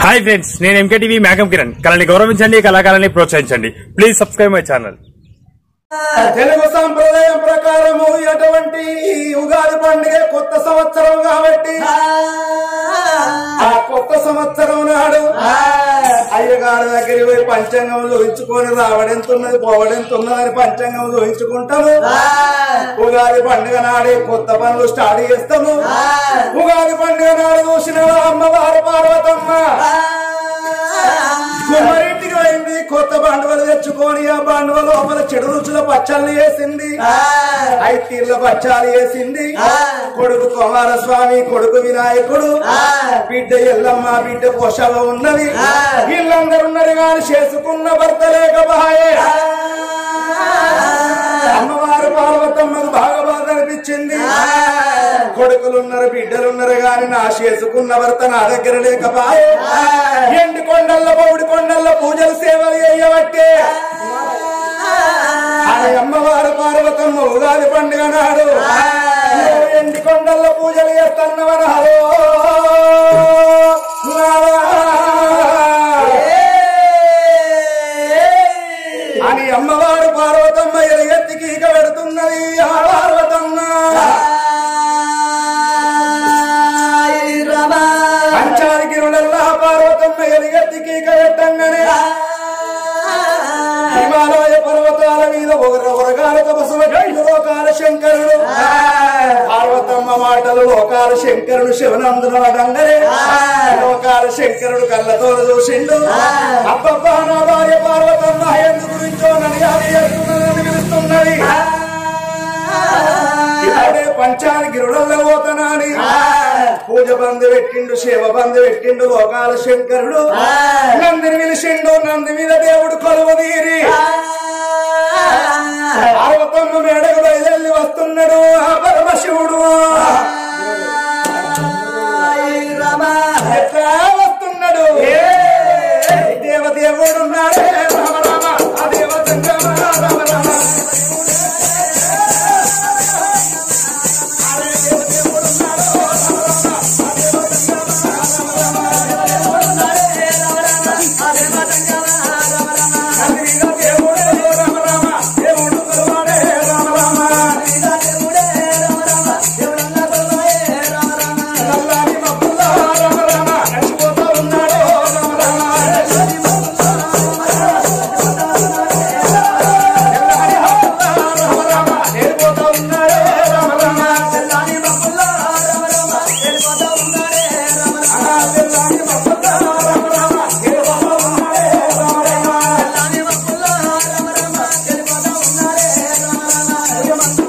Hi friends నేను MKTV మేఘం కిరణ్ కళని గౌరవించండి కళాకారాన్ని ప్రోత్సహించండి please subscribe my channel Telugu సాంప్రదాయం ప్రకారము ఎటువంటి ఈ ఉగాది పండుగ కొత్త సంవత్సరం కాబట్టి ఆ కొత్త సంవత్సరం నాడు అయ్యగారి దగ్గరికి పోయి పంచాంగం చూపించుకొని రావడెంతున్నది పోవడెంతున్నదని పంచాంగం చూపించుకుంటాము ఉగాది పండుగ నాడే కొత్త పనులు స్టార్ట్ చేస్తాము ఉగాది పండుగ నాడు చూసిన అమ్మవారు పార్వతమ్మ కుమ్మరింటికి పోయింది కొత్త బండవలు తెచ్చుకొని ఆ బండవ లోపల చెడు రుచుల పచ్చళ్ళు వేసింది ఐతీర్ల పచ్చాలు వేసింది కొడుకు కుమారస్వామి కొడుకు వినాయకుడు బిడ్డ ఎల్లమ్మ బిడ్డ పోషవ ఉన్నది వీళ్ళందరూ ఉన్నారు కానీ చేసుకున్న భర్త లేకపాయే అమ్మవారు పార్వతమ్మకు బాగా బాధ అనిపించింది కొడుకులున్నారు బిడ్డలున్నారు గాని నా చేసుకున్న భర్త నా దగ్గర లేకపాయే ఎండి కొండల్లో పౌడి కొండల్లో పూజలు సేవలు చేయబట్టే ఆ అమ్మవారు పార్వతమ్మ ఉగాది పండుగ నాడు నువ్వు ఎండి కొండల్లో పూజలు చేస్తున్నవన హలో అని అమ్మవారు పార్వతమ్మ ఎలుగెత్తికి ఇక పెడుతున్నది ఆ పార్వతమ్మ పంచానికి రుణల్లా పార్వతమ్మ ఎలుగెత్తికి ఇక పెట్టంగానే హిమాలయ పర్వతాల మీద ఒకర ఒకరగాల తపస్సు లోకాల శంకరుడు పార్వతమ్మ మాటలు లోకాల శంకరుడు శివనందున అడంగరే లోకాల శంకరుడు కళ్ళతో చూసిండు అబ్బబ్బా నా భార్య పార్వతమ్మ ఎందు గురించో నన్ను యాది చేస్తున్నదని పిలుస్తున్నది ఇప్పుడే పంచానికి రుణంలో పోతనాని పూజ బంధు పెట్టిండు శివ బంధు పెట్టిండు లోకాల శంకరుడు నందిని పిలిచిండు నంది మీద దేవుడు కొలువు తీరి పార్వతమ్మ మేడకు బయలుదేరి వస్తున్నాడు ఆ పరమశివుడు ఎట్లా వస్తున్నాడు దేవదేవుడు ఉన్నాడే రామ రామ ఆ దేవతంగమ రామ రామ నంది మీద దేవుడే రామ రామ దేవుడు కొలువాడే రామ రామ నల్లాని మబ్బుల్లో రామ రామ నడిచిపోతా ఉన్నాడు రామ రామ నల్లాని హబ్బుల్లో రామ రామ నేర్పోతా ఉన్నాడే రామ రామ నల్లాని మబ్బుల్లో రామ రామ నేర్పోతా ఉన్నాడే రామ రామ నల్లాని మబ్బుల్లో రామ రామ నేర్పోతా ఉన్నాడే రామ రామ నల్లాని మబ్బుల్లో రామ రామ నేర్పోతా ఉన్నాడే రామ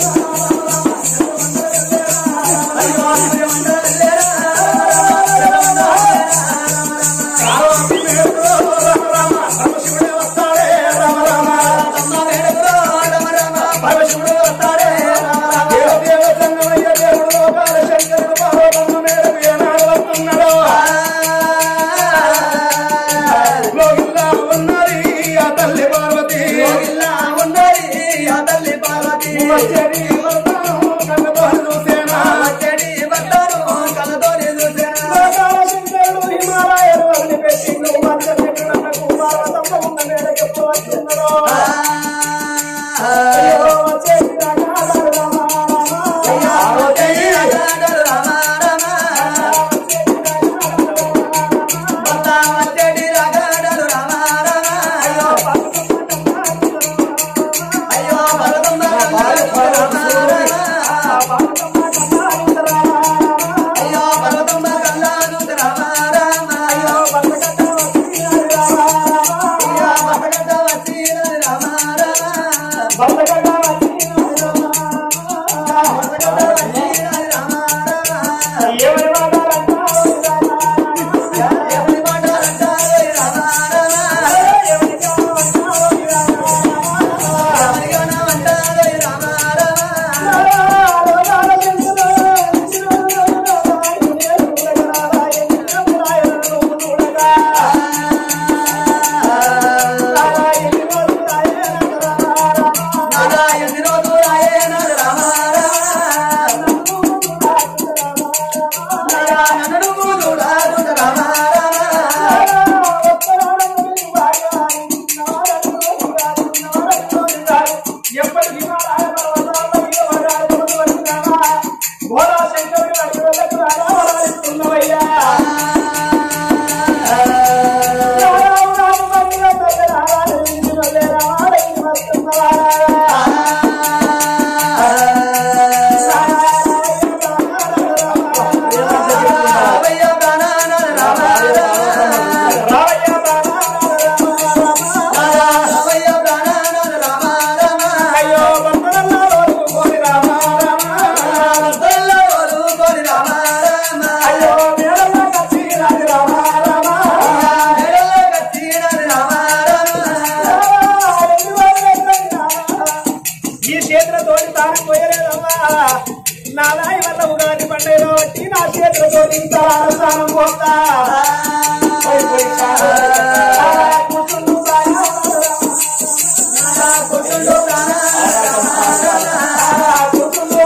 తల్లి పార్వతి వచ్చేది కన్నతో చూసేనా అయ్యో తలాల స్నానం పోతా పోయి పోయి చాలా కూర్చుండు బాగా కూర్చుండు కూర్చుండు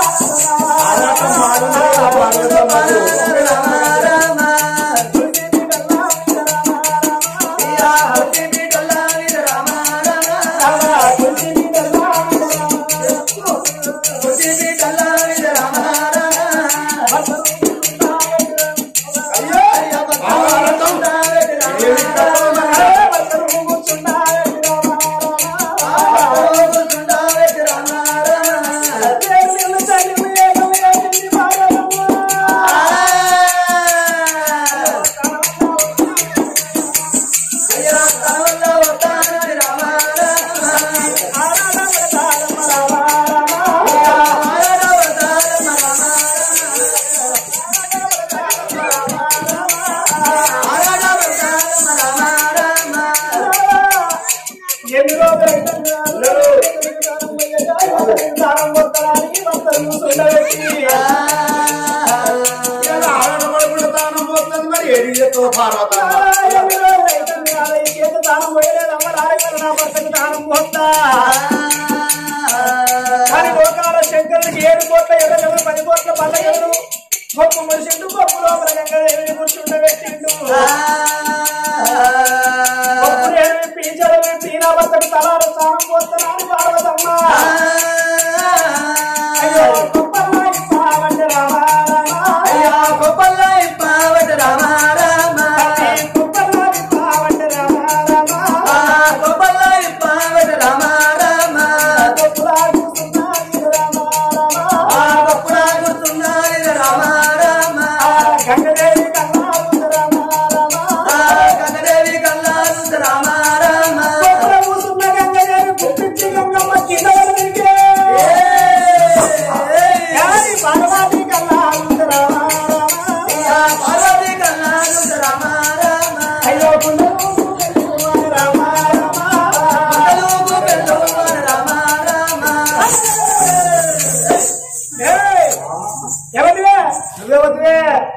ఎన్ని కానీ లోకాల శంకరుడికి ఏడు కోట్ల ఎర్రగలు పది కోట్ల పల్లెలు గొప్ప మనిషిండు గొప్ప లోపల గంగదేవిని కూర్చుండబెట్టిండు గొప్ప ఏమి పీచడమే పీనా భర్తకు తలాలు స్నానం పోతున్నాను పార్వతమ్మ అయ్యో గొప్ప పావండి రామా రామా గొప్ప పావండి రామా రామా గొప్ప కూర్చున్నాను రామా రామా గంగదేవి కన్నాడు రామా రామా గొప్ప కూర్చున్న గంగదేవి గుప్పించి గంగమ్మ కింద పడితే యాని పార్వతి కన్నాడు రామా అయ్యో పుణ్యము రామా రామా ఏయ్! ఎవరివే నువ్వెవరివే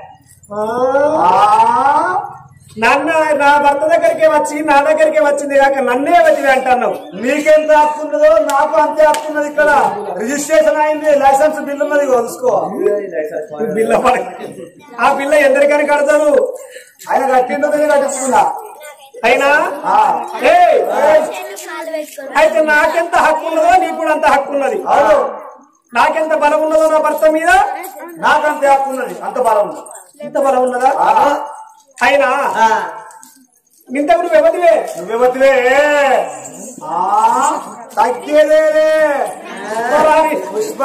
నన్ను నా భర్త దగ్గరికి వచ్చి నా దగ్గరికి వచ్చింది కాక నన్నే వదిలి అంటున్నావు నీకెంత హక్కు ఉన్నదో నాకు అంతే హక్కు ఉన్నది ఇక్కడ రిజిస్ట్రేషన్ అయింది లైసెన్స్ బిల్ ఉన్నది తెలుసుకో బిల్ల పడ- ఆ పిల్ల ఎందరికని కడతారు ఆయన కట్టిండో నేను కట్టించుకున్నా అయినా ఆ. ఏయ్! అయితే నాకెంత హక్కు ఉన్నదో నీకు కూడా అంత హక్కు ఉన్నది అవును నాకెంత బలం ఉన్నదో నా భర్త మీద నాకు అంతే హక్కు ఉన్నది అంత బలం ఉంది ఇంత బలం ఉన్నదా ఆ, అయినా ఇంతకు నువ్వు ఎవరివే నువ్వెవతివే ఆ, తగ్గేదేలే పోరాడి. పుష్ప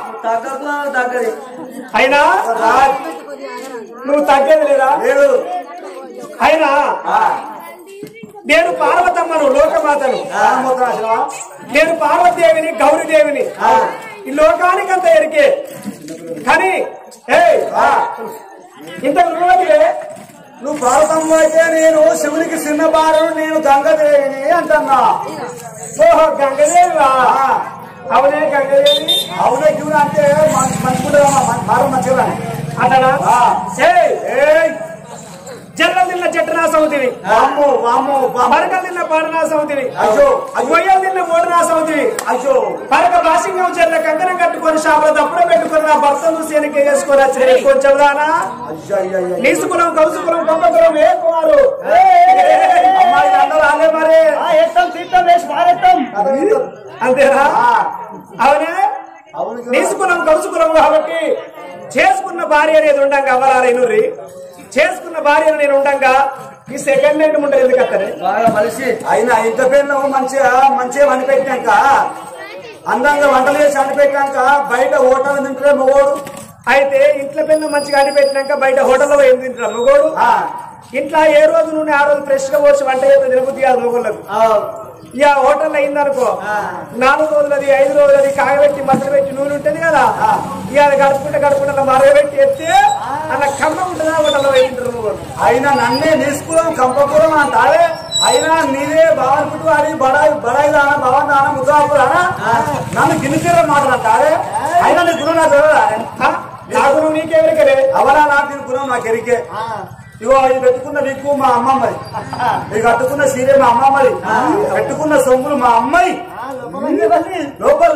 అయినా రాజ్ నువ్వు తగ్గేది లేదా లేదు అయినా ఆ, నేను పార్వతమ్మను లోకమాతను రామోద్రాశివా? నేను పార్వతీదేవిని గౌరీదేవిని ఆ. ఈ లోకానికి అంత ఎరికే కానీ ఏ ఆ, ఇంత నువ్వే నువ్వు భారతంలో అయితే నేను శివునికి చిన్న బారుడు నేను గంగదేవిని అంటున్నా ఓహో గంగదేవివా అవునే గంగదేవి అవునే జీవుడు అంటే మంచుకుంటే మరో మంచిగా అతనా ఆ. ఏయ్ ఏయ్ జల్ల తిన్న చెట్టునా సౌతివి వామ్మో వామ్మో వామ్మో పరక తిన్న పాడనా సౌతివి అయ్యో అయ్యో గొయ్యలు తిన్న మూడనా సౌతివి అయ్యో పరక బాసింగం చెట్ల కంకణం కట్టుకొని షాపులో తప్పుడే పెట్టుకొని నా భర్తను సేనకి వేసుకొని వచ్చిన కొంచెం దానా అయ్యో అయ్యో అయ్యో నీసుకులం కౌసుకులం కొంపకులం ఏ కుమారు అమ్మాయి అందరూ రాలే మరి ఎత్తం తీర్థం వేసి మారెత్తం అంతేనా ఆ, అవునే అవును కదా. తీసుకున్నాం కలుసుకున్నాం కాబట్టి చేసుకున్న భార్య అనేది ఉండంగా అవ్వరారైనూరి చేసుకున్న భార్య నేను ఉండంగా ఈ సెకండ్ హ్యాండ్ ఉండదు ఎందుకు అత్తనే బాగా మనిషి అయినా ఇంత పెన్ను మంచిగా మంచిగా వండి పెట్టినాక అందంగా వంటలు చేసి వండి పెట్టినాక బయట హోటల్ తింటే మగోడు అయితే ఇంట్లో పిల్ల మంచిగా అడి పెట్టినాక బయట హోటల్లో ఏం తింటారు మగోడు ఆ, ఇంట్లో ఏ రోజు నుండి ఆ రోజు ఫ్రెష్ గా పోసి వంట చేస్తే తినబుద్ధి కాదు మగోళ్ళకు ఆ, ఇక హోటల్లో అయిందనుకో ఆ. నాలుగు రోజులది ఐదు రోజులది కాగబెట్టి మసలు పెట్టి నూనె ఉంటుంది కదా ఆ. ఇక అది గడుపుకుంటే గడుపుకుంటే మరగబెట్టి ఎత్తే అలా కమ్మ ఉంటుందా హోటల్లో వేయింటారు మగోళ్ళు అయినా నన్నే నిష్కులం కంపకులం అంటారే అయినా నీదే భవన్ పుట్టు అది బడాయి బడాయి దానా భవన్ దానా ముద్దాపు దానా నన్ను గిన్నె మాట్లాడతారే అయినా నీ గురువు నా చదవరా ఆ? నా నాకు నీకెవరికలే అవలా నాకు దీని గుణం నాకు ఎరికే ఇగో ఇది పెట్టుకున్న విక్కు మా అమ్మమ్మది ఇది కట్టుకున్న సీరే మా అమ్మమ్మది పెట్టుకున్న సొమ్ములు మా అమ్మాయి లోపల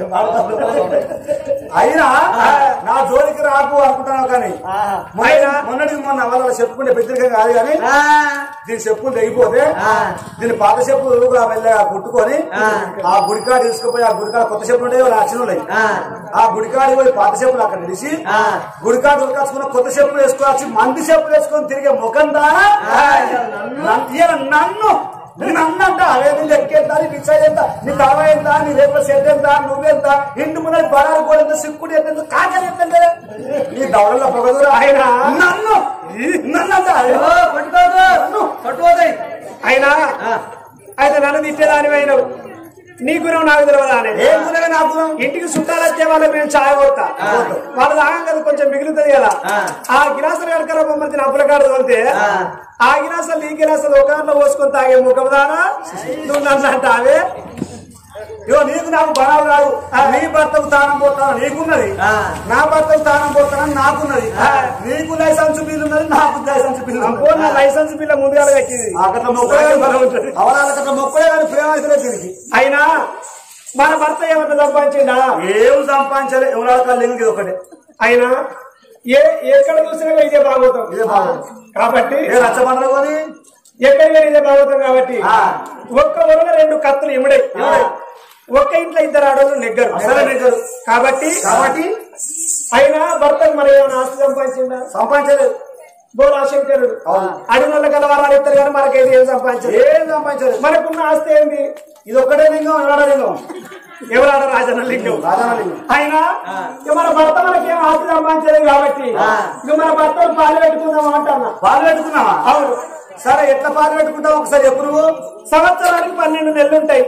అయినా నా జోలికి రాకు అనుకుంటాను కానీ మొన్న- మొన్నటికి మొన్న వాళ్ళ చెప్పుకుంటే వ్యతిరేకం కాదు కానీ దీని చెప్పులు తెగిపోతే దీని పాత చెప్పులు వెళ్ళగా కుట్టుకొని ఆ గుడికాడ తీసుకుపోయి ఆ గుడికాడ కొత్త చెప్పులు ఉంటాయి వాళ్ళు అచ్చిన ఉన్నాయి ఆ గుడికాడ పోయి పాత చెప్పులు అక్కడ నిలిచి గుడికాడ ఉరకాచుకున్న కొత్త చెప్పులు వేసుకోవచ్చు మంది చెప్పులు వేసుకొని తిరిగే ముఖం దానా నన్ను- ఈయన నన్ను నన్ను అంట అవే నీ లెక్కెంత నీ పిచ్చా ఎంత నీ తల ఎంత నీ రేపు సెట్ ఎంత నువ్వెంత ఇంటి ముందర బడారు కూడా ఎంత సిక్కుడు ఎంత కాకలు ఎంత నీ దవడల్లో పొగదురు ఆయన నన్ను నన్ను అంట నన్ను పట్టుకోదాయి అయినా అయితే నన్ను తిట్టేదాని అయినావు నీ గురం నాకు తెలియదా అని ఏం గుణమే నా గుణం ఇంటికి చుట్టాలు వచ్చే వాళ్ళకి మేము చాయ్ కొడతా వాళ్ళు తాగం కదా కొంచెం మిగులుతుంది కదా ఆ గిలాసులు కడకర బొమ్మని అప్పుల కాడు తోలితే ఆ గిలాసులు ఈ గిలాసులు ఒక పోసుకొని తాగే ముఖం దానా నువ్వు నన్ను అంటావే ఇగో నీకు నాకు బడావు కాదు నీ భర్తకు తానం పోతాను నీకున్నది నా భర్తకు తానం పోతానని నాకున్నది నీకు లైసెన్స్ బిల్లు ఉన్నది నాకు లైసెన్స్ బిల్లు ఉన్నది. అబ్బో నా లైసెన్స్ బిల్ల ముందుగా కట్టింది అక్కడ మొక్కలే అవరాలకట్ల మొక్కలే కానీ ప్రేమ అయితే దీనికి అయినా మన భర్త ఏమన్నా సంపాదించిందా ఏం సంపాదించాలి ఎవరాలకాలు లింక్ ఇది ఒకటే అయినా ఏ ఎక్కడ చూసినా ఇదే భాగవతం ఇదే భాగవతం. కాబట్టి ఏ రచ్చబండలు కొని ఎక్కడ పోయినా ఇదే భాగవతం కాబట్టి ఆ. ఒక్క వరన రెండు కత్తులు ఇమిడే ఒక్క ఇంట్లో ఇద్దరు ఆడవాళ్ళు నెగ్గరు అసలే నెగ్గరు. కాబట్టి కాబట్టి అయినా భర్తకు మరి ఏమైనా ఆస్తి సంపాదించిందా సంపాదించలేదు బోలా శంకరుడు అవును. అడిగిన కలవారాలు ఇస్తారు కానీ మనకైతే ఏం సంపాదించలేదు ఏం సంపాదించలేదు మనకున్న ఆస్తి ఏంది ఇది ఒక్కటే లింగం ఎవడ లింగం ఎవరాడ రాజన్న లింగం రాజాన లింగం అయినా ఇక మన భర్త మనకి ఏం ఆస్తి సంపాదించలేదు కాబట్టి ఇక మన భర్త పాలు పెట్టుకుందాం అంటున్నా పాలు పెట్టుకున్నావా అవును సరే ఎట్లా పాలు పెట్టుకుంటావు ఒకసారి చెప్పు నువ్వు సంవత్సరానికి పన్నెండు నెలలు ఉంటాయి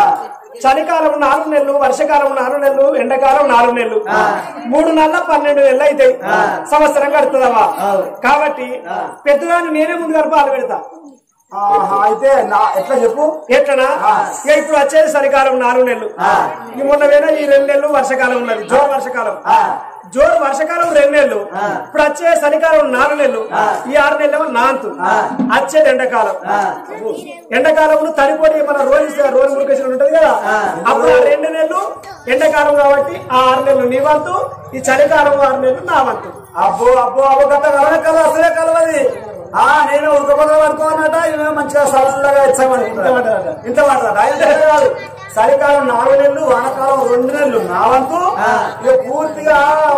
చలికాలం నాలుగు నెలలు వర్షకాలం నాలుగు నెలలు ఎండాకాలం నాలుగు నెలలు మూడు నెలల పన్నెండు నెలలు అవుతాయి సంవత్సరం గడుతుందవా కాబట్టి పెద్దదాన్ని నేనే ముందుగా పాలు పెడతా ఆహా, అయితే నా ఎట్లా చెప్పు ఎట్లనా ఇక ఇప్పుడు వచ్చేది చలికాలం నాలుగు నెలలు ఈ మొన్న వేళ ఈ రెండు నెలలు వర్షకాలం ఉన్నది జోరు వర్షకాలం జోరు వర్షకాలం రెండు నెలలు ఇప్పుడు వచ్చే చలికాలం నాలుగు నెలలు ఈ ఆరు నెలలు నాంతు వచ్చేది ఎండాకాలం ఎండాకాలంలో తడిపోయి మన రోజు రోజు మురికేసిన ఉంటది కదా అప్పుడు ఆ రెండు నెలలు ఎండాకాలం కాబట్టి ఆ ఆరు నెలలు నీ వంతు ఈ చలికాలం ఆరు నెలలు నా వంతు అబ్బో అబ్బో అబ్బో గత కలవ కల అసలే కలవది ఆ నేను ఉడకపోతే పడుకోనట ఇవే మంచిగా సరళగా ఇచ్చామనుకుంటా ఇంత మాట్లాడ ఇంత కాదు చలికాలం నాలుగు నెలలు వానకాలం రెండు నెలలు నా వంతు ఇక పూర్తిగా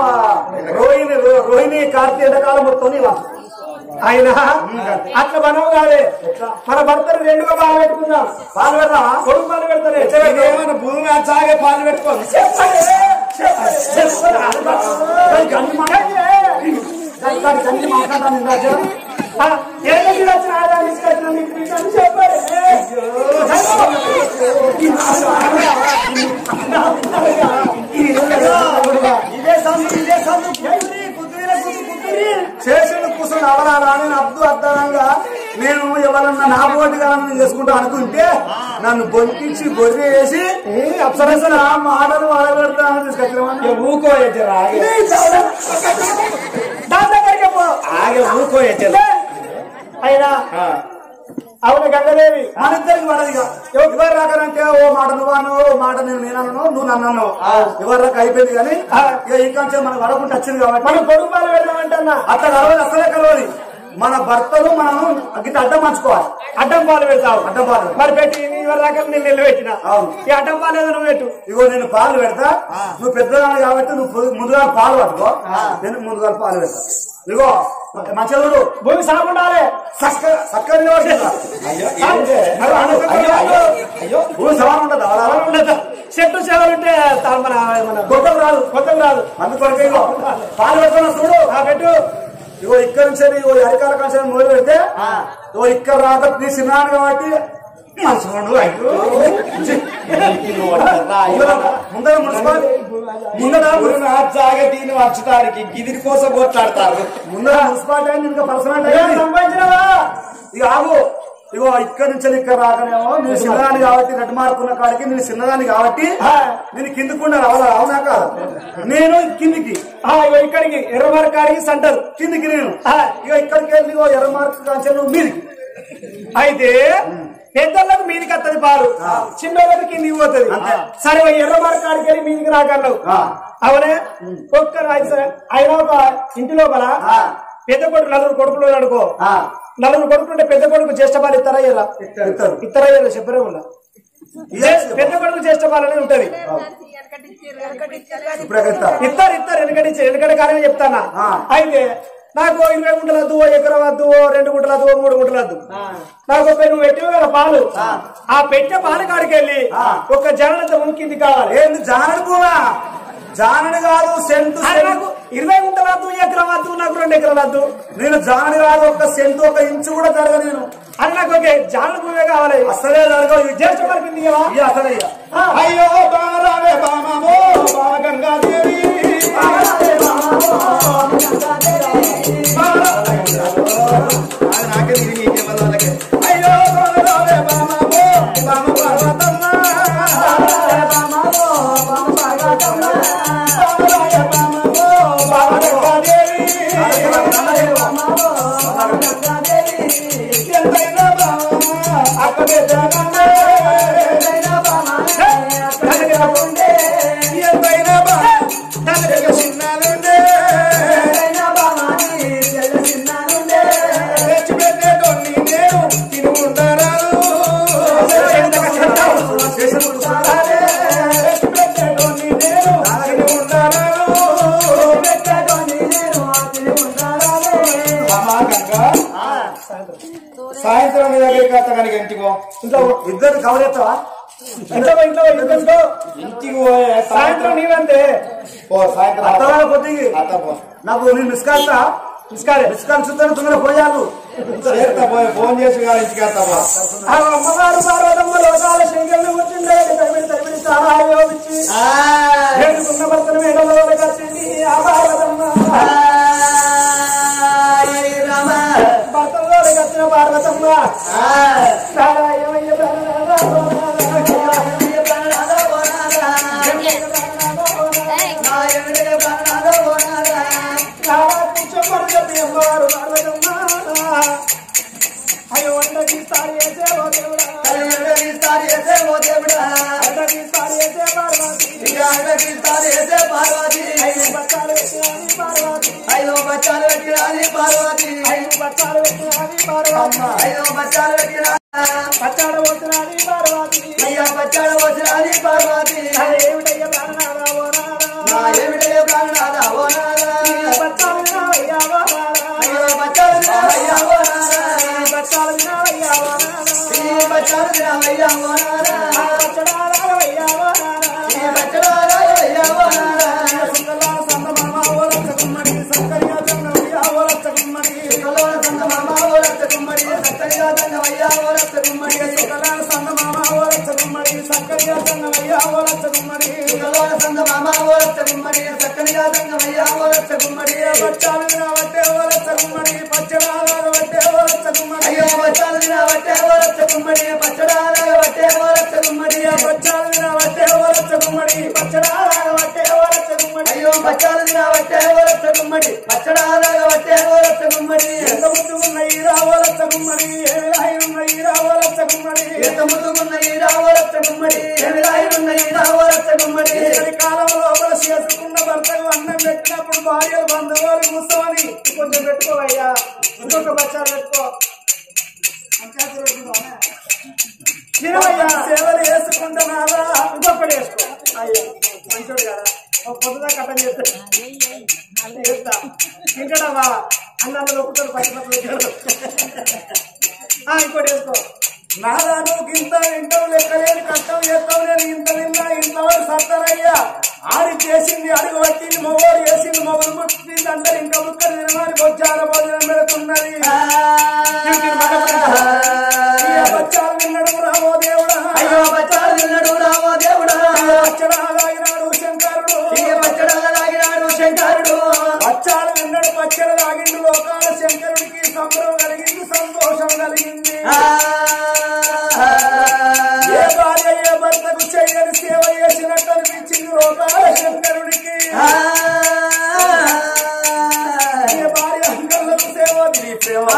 రోహిణి రో- రోహిణి కార్తీక ఎండాకాలం మొత్తం నీ వంతు ఆయన అట్లా మనవు కాదే మన భర్తను రెండుగా బాగా పెట్టుకుందాం పాలు పెడతా కొడుకు పాలు పెడతానే ఏమైనా భూమి చాగే పాలు పెట్టుకోండి గండి మాట గండి మాట్లాడాను ఇందాక. ఆ, ఏ దగ్గర వచ్చిన ఆదాయం తీసుకొచ్చిన మీకు విషయం చెప్పాలి ఇదే సందు ఇదే సందు కుదిరి కుదిరి కుదిరి కుదిరి చేసిన కూర్చొని అవరాలా అని అద్దు అద్దానంగా నేను ఎవరన్నా నా పోటీ కావాలని చేసుకుంటా అనుకుంటే నన్ను బొంకించి బొర్రి వేసి అప్సరస నా మాటలు వాడబెడతానని తీసుకొచ్చిన ఊకో ఎచ్చరా దాని దగ్గరికి పో ఆగే ఊరుకో అయినా అవును గంగదేవి మన ఇద్దరికి పడదు ఇక ఎవరు రాకనంటే ఓ మాట నువ్వు అన్నావు, ఓ మాట నేను నేనను నువ్వు నన్ను అన్నావు ఎవరు రాక అయిపోయింది కానీ ఇక ఈ కంచె మనం వడకుంటే వచ్చింది కాబట్టి మనం కొడుకు పాలు పెడదామంటన్నా అట్లా కలవదు అసలే కలవదు మన భర్తలు మనం గిట్ట అడ్డం మంచుకోవాలి అడ్డం పాలు పెడతావు అడ్డం పాలు. మరి పెట్టి ఇవరి దాకా నేను నిల్లు పెట్టిన అవును. ఈ అడ్డం పాలు ఏదో నువ్వు పెట్టు ఇగో నేను పాలు పెడతా నువ్వు పెద్దదాన్ని కాబట్టి నువ్వు పొద్దు- ముందుగా పాలు పట్టుకో నేను ముందుగా పాలు పెడతా ఇగో మంచిగా చూడు భూమి సాగుండాలి చక్క చక్కగా నిలబడుతుందా? మరి అనుకో. భూమి సమానం ఉండదు అలా ఉండదు చెట్టు చేవలుంటే తా- మన మన గొప్పలు రాదు కొత్తలు రాదు అందుకొరకు ఇగో పాలు పెడుతున్నా చూడు ఆ పెట్టు ఇగో ఇక్కడ నుంచి ఇగో అధికార కంచెం మొదలు పెడితే ఇగో ఇక్కడ రాక నీ సినాను కాబట్టి మంచిగా ఉండు. అయ్యో. ముందర- ముందర మున్సిపాలిటీ ముందర దీన్ని వంచడానికి గిదిరి కోసం కొట్లాడతారు ముందర మున్సిపాలిటీ అయింది ఇంకా పర్సనల్ ఏం అయింది సంపాదించినవా ఇక ఆగు ఇగో ఇక్కడ నుంచి ఇక్కడ రాకనేమో నేను చిన్నదాన్ని కాబట్టి రెడ్ మార్కున్న కాడికి నేను చిన్నదాన్ని కాబట్టి నేను కిందకుండా రావాలా అవునా కాదు నేను కిందికి ఆ, ఇగో ఇక్కడికి ఎర్రమర కాడికి సెంటర్ కిందికి నేను ఆ. ఇక ఇక్కడికి వెళ్ళి ఇగో ఎర్ర మార్కు కాంచె నువ్వు మీదికి అయితే పెద్దలకు మీదికి వస్తుంది పాలు చిన్నోళ్ళకి కిందికి పోతుంది అంతే. సరే ఓ ఎర్రమర కాడికి వెళ్ళి మీదికి రాగలవు ఆ. అవునే ఒక్క రాయి సరే. అయినా ఒక ఇంటి లోపల ఆ. పెద్ద కొడుకు నలుగురు కొడుకులు అనుకో ఆ. నలుగురు కొడుకుంటే పెద్ద కొడుకు జ్యేష్ఠ బాలు ఇస్తారా ఇయ్యరా ఇస్తారు, ఇస్తారు. ఇస్తారా ఇయ్యరా చెప్పరే ఉన్నా ఇయ్యాల్సిందే. పెద్ద కొడుకు జ్యేష్ఠ బాలనే ఉంటది ఇప్పుడే ఇస్తారు. ఇస్తారు ఇస్తారు ఎందుకంటే ఎందుకంటే కానీ చెప్తానా ఆ. అయితే నాకు ఓ ఇరవై గుంటలు వద్దు ఓ ఎకరం వద్దు ఓ రెండు గుంటలు వద్దు ఓ మూడు గుంటలు వద్దు నాకు ఒక నువ్వు పెట్టిన కదా పాలు ఆ పెట్టే పాలు కాడికి వెళ్ళి ఆ. ఒక జనంత ముక్కింది కావాలి ఏంది జానడు కూడా జానడు కాదు సెంటు అది సెంటు. నాకు ఇరవై గుంటలు వద్దు ఎకరం వద్దు నాకు రెండు ఎకరాలు వద్దు నేను జానడు కాదు ఒక సెంటు ఒక ఇంచు కూడా జరగ నేను అది నాకు ఓకే జానుడు భూమే కావాలి అసలే జరగవు ఇవి జ్యేష్ఠ బాలకి ఇయ్యవా? ఇవి అసలే ఇక. ఆ. అయ్యో బామరావే బామమో బామ గంగాదేవి బామరావే బామమో బామ గంగాదేవి. బామరావే అది నాకే ఇది నీకే మళ్ళీ వాళ్ళకే. అయ్యో బామరావే బామమో బామ పార్వతమ్మ. బామరావే బామమో బామ పార్వతమ్మ. బామరావే బామమో బామ గంగాదేవి. బామమో బామ గంగాదేవి. ఎంతైనా బామ అక్క బిడ్డ కన్నా. ఎంతైనా బామ అక్క బిడ్డ ఉండే. ఎంతైనా బామ తనకు చిన్నాలుండే. ఎంతైనా బామ చెల్ల చిన్నాలుండే. తెచ్చి పెట్టేటోన్ని నేను తినుకుంటారాలు. తెచ్చి పెట్టేటోన్ని నేను తినుకుంటారాలు. పెట్టేటోన్ని నేను తినుకుంటారాలు. అమ్మా గంగా సాయంత్రం మీ దగ్గరికి వస్తా కానీ ఇంటికో ఇంట్లో ఇద్దరు కవరెత్తవా ఇంట్లో పో, ఇంట్లో పో, ఇంట్లో ఇంట్లో. ఇంటికి పోయే సాయంత్రం నీవంతే పో సాయంత్రం అత్తవాళ్ళ కొద్దికి నాకు నేను మిస్ కాస్తా ఇసుకాలే మిస్ కాల్ చూస్తాను తొందర పోయాలు చేస్తా పోయి ఫోన్ చేసి కాదు ఇంటికి వస్తా పో. ఆ అమ్మవారు పార్వతమ్మ లోకాల శంకరుని కూర్చుండే తరిమిడి తరిమిడి సహాయం ఇచ్చి వేడుకున్న భర్తను మేడలో కట్టింది ఆ పార్వతమ్మ భర్తలో కట్టిన పార్వతమ్మ నారాయణయ్య అమ్మవారు పార్వతమ్మ అయ్యో వంటకి సారి వేసే ఓ దేవుడా వంటకి సారి వేసే పార్వతి ఐదు బచ్చాలు పెట్టినది పార్వతి ఐదో బచ్చాలు పెట్టిరాని పార్వతి ఐదు బచ్చాలు పెట్టినది పార్వతి ఐదో బచ్చాలు పెట్టిరా బచ్చాలు పోతున్నది పార్వతి అయ్యా బచ్చాలు వచ్చిరాని పార్వతి ఏమిటయ్య ప్రాణనాథ ఓ నా నాథ. ఏమిటే ప్రాణనాథ ఓ నాథ. బచ్చాలు వినావయ్యా ఓ నాథ. అయ్యో బచ్చాలు వినావయ్యా ఓ నాథ. బచ్చాలు వినావయ్యా ఓ నాథ. ఈ బచ్చాలు వినావయ్యా ఓ నాథ. ఆ బచ్చడారావయ్యా ఓ నాథ. ఈ బచ్చలారావయ్యా ఓ నాథ. సుందరలా సందమామ ఓ రచ్చకుమ్మడి, సక్కరియా జంగమయ్యా ఓ రచ్చకుమ్మడి. సుఖలోన సంగమామ ఓ రక్త కుమ్మడి, సత్తయ్యా దంగమయ్యా ఓ రక్త కుమ్మడి. సుందరలా సందమామ ఓ రచ్చకుమ్మడి, సక్కరియా జంగమయ్యా ఓ రచ్చకుమ్మడి. సుఖలోన సంగమామ ఓ రక్త కుమ్మడి, సత్తయ్యా దంగమయ్యా ఓ రక్త కుమ్మడి. బచ్చాలు వినావట్టే ఓ రచ్చకుమ్మడి, పచ్చడారావట్టే ఓ రచ్చకుమ్మడి. అయ్యో బచ్చాలు వినావట్టే ఓ రక్త కుమ్మడి, పచ్చడారావట్టే ఓ రక్త కుమ్మడి. బచ్చాలు వినావట్టే ఓ రచ్చకుమ్మడి, పచ్చడారావట్టే ఓ రచ్చకుమ్మడి. అయ్యో బచ్చాలు వినావట్టే ఓ రక్త కుమ్మడి, పచ్చడారావట్టే ఓ రక్త కుమ్మడి. ఎంత ముద్దుగున్న ఈ రావో రచ్చకుమ్మడి, ఏమి రాయినున్న ఈ రావో రచ్చకుమ్మడి. ఎంత ముద్దుగున్న ఈ రావో రక్త కుమ్మడి, ఏమి రాయినున్న ఈ రావో రక్త కుమ్మడి. ఇక్కడి కాలం లోపల చేసుకున్న భర్తకు అన్నం పెట్టినప్పుడు భార్యలు బంధువులు కూర్చోని కొంచెం పెట్టుకోవయ్యా ఇంకొక బచ్చాలు పెట్టుకో తినవయ్యా సేవలు వేసుకుంటున్నారా ఇంకొకటి వేసుకో అయ్యో మంచోడు కదా ఒక పొద్దుదా కట్టం చేస్తే చేస్తా తింటాడమ్మా అన్నంలో ఒక్కరు పచ్చిపట్లు ఇంకోటి వేసుకో నాదా నువ్వు ఇంత వింటావు లెక్కలేని కష్టం చేస్తావు నేను ఇంత విన్నా ఇంతవరకు సత్తరయ్యా ఆడి చేసింది అడుగు పట్టింది మొగోడు చేసింది మొగలు పుట్టింది అందరు ఇంకా ముక్కలు తినమని బొచ్చాల భోజనం పెడుతున్నది ఈ బచ్చాలు విన్నడు రామో దేవుడా అయ్యో బచ్చాలు విన్నడు రామో దేవుడా. పచ్చడాగినాడు శంకరుడు ఈ పచ్చడారాగినాడు శంకరుడు. పచ్చాలు విన్నడు పచ్చడి తాగిండు లోకాల శంకరుడికి సంబరం కలిగింది సంతోషం కలిగింది ఆ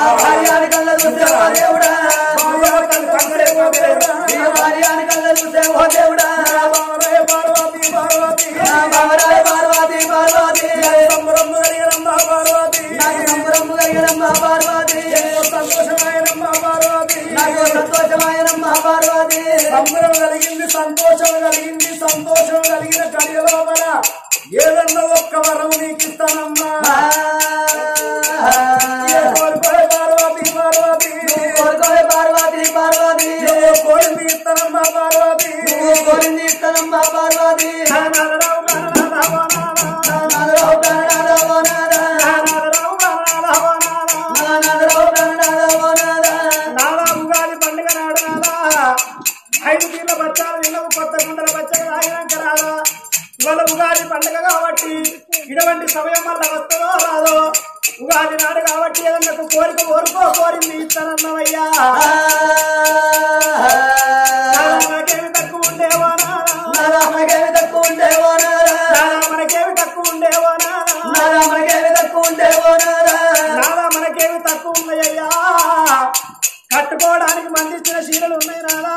భార్యాని కళ్ళ చూస్తే ఓ దేవుడా నీ భార్యాని కళ్ళ చూస్తే ఓ దేవుడా నా బావరాయ పార్వతి పార్వతి నాకు సంబరము కలిగినమ్మ పార్వతి నాకు సంతోషమాయనమ్మ పార్వతి సంబరం కలిగింది సంతోషం కలిగింది సంతోషం కలిగిన గడియ లోపల ఏదన్నా ఒక్క వరం నీకు ఇస్తానమ్మా ఏ కోరుకోలే పార్వతి పార్వతి కోరుకోవే పార్వతి పార్వతి ఏ కోరింది ఇస్తానమ్మా పార్వతి నువ్వు కోరింది ఇస్తానమ్మ పార్వతి నారావు నారావు నాదరావు ప్రాణనాదవో నాదా. నారావు నారావు నాదరావు ప్రాణనాదవో నాదా. నాలా ఉగాది పండుగ నాడు నాలా ఐదు తీర్ల బచ్చాలు నిలవు కొత్త కుండల బచ్చలు తాగినాక రాదా ఇవాళ ఉగాది పండుగ కాబట్టి ఇటువంటి సమయం వల్ల వస్తుందో రాదో ఉగాది నాడు కాబట్టి ఏదన్నా ఒక కోరిక కోరుకో కోరింది ఇస్తానన్నవయ్యా నాలా మనకేమి తక్కువ ఉండేవో నాలా నాదా మనకేమి తక్కువ ఉంటే ఓ నాదా. నాలా మనకేమి తక్కువ ఉండేవో నాలా నాదా మనకేమి తక్కువ ఉంటే ఓ నాదా. నాలా మనకేమి తక్కువ ఉన్నాయ్యా కట్టుకోవడానికి మందిచ్చిన చీరలు ఉన్నాయి నాలా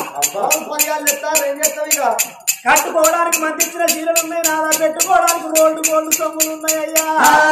కట్టుకోవడానికి మందిచ్చిన చీరలు ఉన్నాయి నాలా పెట్టుకోవడానికి రోడ్డు గోల్డ్ సొమ్ములు ఉన్నాయ్యా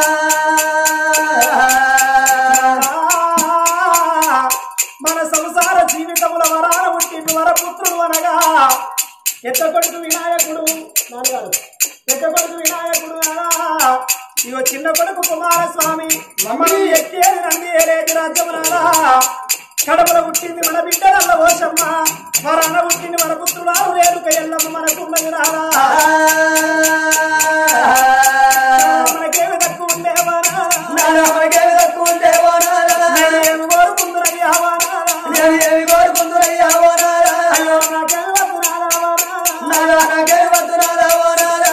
మన సంసార జీవితముల వరాల పుట్టిండు వరపుత్రుడు అనగా ఎత్త కొడుకు వినాయకుడు నాన్నగారు ఎత్త కొడుకు వినాయకుడు అనగా ఇగో చిన్న కొడుకు కుమారస్వామి మమ్మల్ని ఎక్కేది నంది ఏలేది రాజ్యమునాలా కడపల పుట్టింది మన బిడ్డలల్ల ఓషమ్మ వరాన పుట్టింది మన పుత్రుడారు రేణుక ఎల్లమ్మ మనకున్నది రాలా మనకేమి తక్కువ ఉండేవా నాదా మనకేమి తక్కువ ఉంటే ఓ నాదా. ఏమి కోరుకుందురయ్యా వానాలా నేను ఏమి కోరుకుందురయ్యా ఓ నాదా. అయ్యో నాకేమి వద్దు నాలా వానాలా నాదా నాకేమి వద్దు నాదా ఓ నాదా.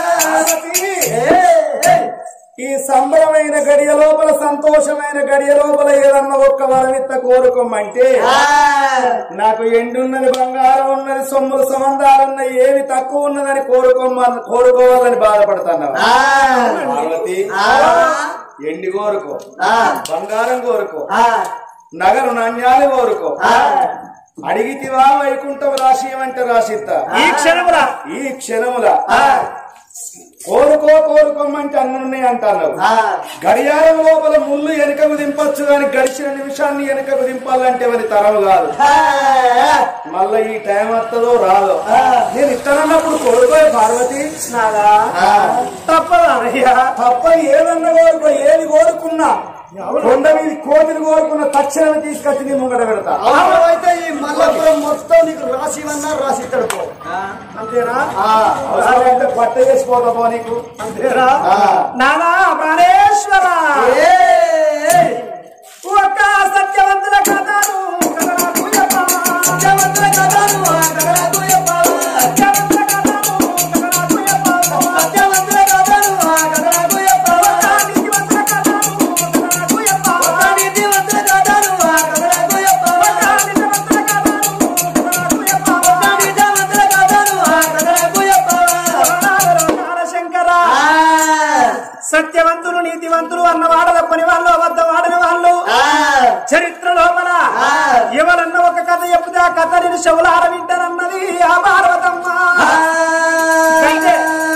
ఈ సంబరమైన గడియ లోపల సంతోషమైన గడియ లోపల ఏదన్నా ఒక్క వరమిత్త కోరుకోమంటే నాకు ఎండున్నది బంగారం ఉన్నది సొమ్ములు సంబంధాలు ఉన్నాయి ఏమి తక్కువ ఉన్నదని కోరుకోమని కోరుకోవాలని బాధపడుతున్నావు పార్వతి ఎండి కోరుకో బంగారం కోరుకో నగలు నాణ్యాలు కోరుకో అడిగితివా వైకుంఠం రాసి అంటే రాసిద్దా ఈ క్షణముల ఈ క్షణముల కోరుకో కోరుకోమంటే అన్నున్నాయి అంటాను గడియారం లోపల ముళ్ళు వెనుకకు దింపొచ్చు కానీ గడిచిన నిమిషాన్ని వెనుకకు దింపాలంటే మరి తరం కాదు మళ్ళా ఈ టైం వస్తుందో రాదో నేను ఇస్తానన్నప్పుడు కోరుకోయి పార్వతి నాదా తప్పదా అయ్యా తప్ప ఏదన్నా కోరుకో ఏది కోరుకున్నా కొండ మీద కోతిని కోరుకున్న తక్షణమే తీసుకొచ్చి నీ ముంగట పెడతా అయితే ఈ మల్లపురం మొత్తం నీకు రాసివన్నా రాసిస్తాడు పో. అంతేనా ఆ, అవసరమైతే పట్ట చేసిపోతా పో నీకు అంతేనా ఆ. నానా ప్రాణేశ్వర ఏయ్! ఒక్క సత్యవంతుల కథను కథనాకు చెప్పవా? సత్యవంతుల కథను ఆ కథలకు చెప్పవా? సత్యవంతుల కథను కథనాకు చెప్పవా? సత్యవంతుల కథను ఆ కథలకు చెప్పవా? ఒక్క నీతివంతుల కథను కథనాకు చెప్పవా? ఒక్క నీతివంతుల కథను ఆ కథలకు చెప్పవా? ఒక్క నిజవంతుల కథను కథనాకు చెప్పవా? ఒక్క నీతివంతుల కథను ఆ కథలకు చెప్పవా? లోకాల శంకర ఆ! సత్యవంతులు నీతివంతులు అన్న వాడల పని వాళ్ళు అబద్ధ వాడని వాళ్ళు ఆ! చరిత్ర లోపల ఆ. ఎవరన్న ఒక కథ చెప్తే ఆ కథ నేను చెవులార వింటానన్నది ఆ పార్వతమ్మ అయితే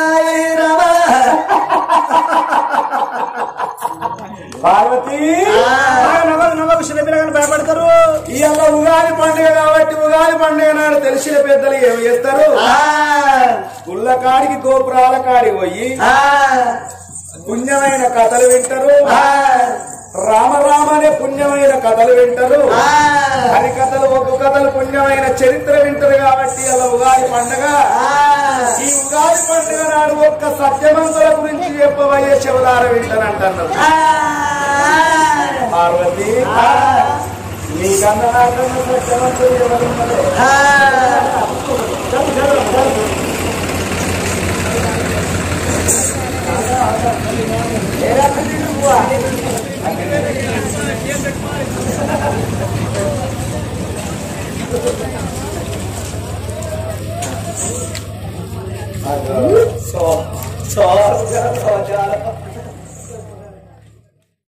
పార్వతి బాగా నవ్వకు నవ్వకు చిన్న పిల్లగాని భయపడతారు ఇవాళ ఉగాది పండుగ కాబట్టి ఉగాది పండుగ నాడు తెలిసిన పెద్దలు ఏమి చేస్తారు గుళ్ళ కాడికి గోపురాల కాడికి పోయి పుణ్యమైన కథలు వింటారు రామ రామ అనే పుణ్యమైన కథలు వింటారు హరి కథలు ఒక్క కథలు పుణ్యమైన చరిత్ర వింటారు కాబట్టి అలా ఉగాది పండుగ ఈ ఉగాది పండుగ నాడు ఒక్క సత్యవంతుల గురించి చెప్పబోయే శివలార వింటారంటున్నారు పార్వతి నీకన్నా నాకన్నా సత్యవంతులు ఎవరున్నదే ఏ రాత్రి నువ్వు?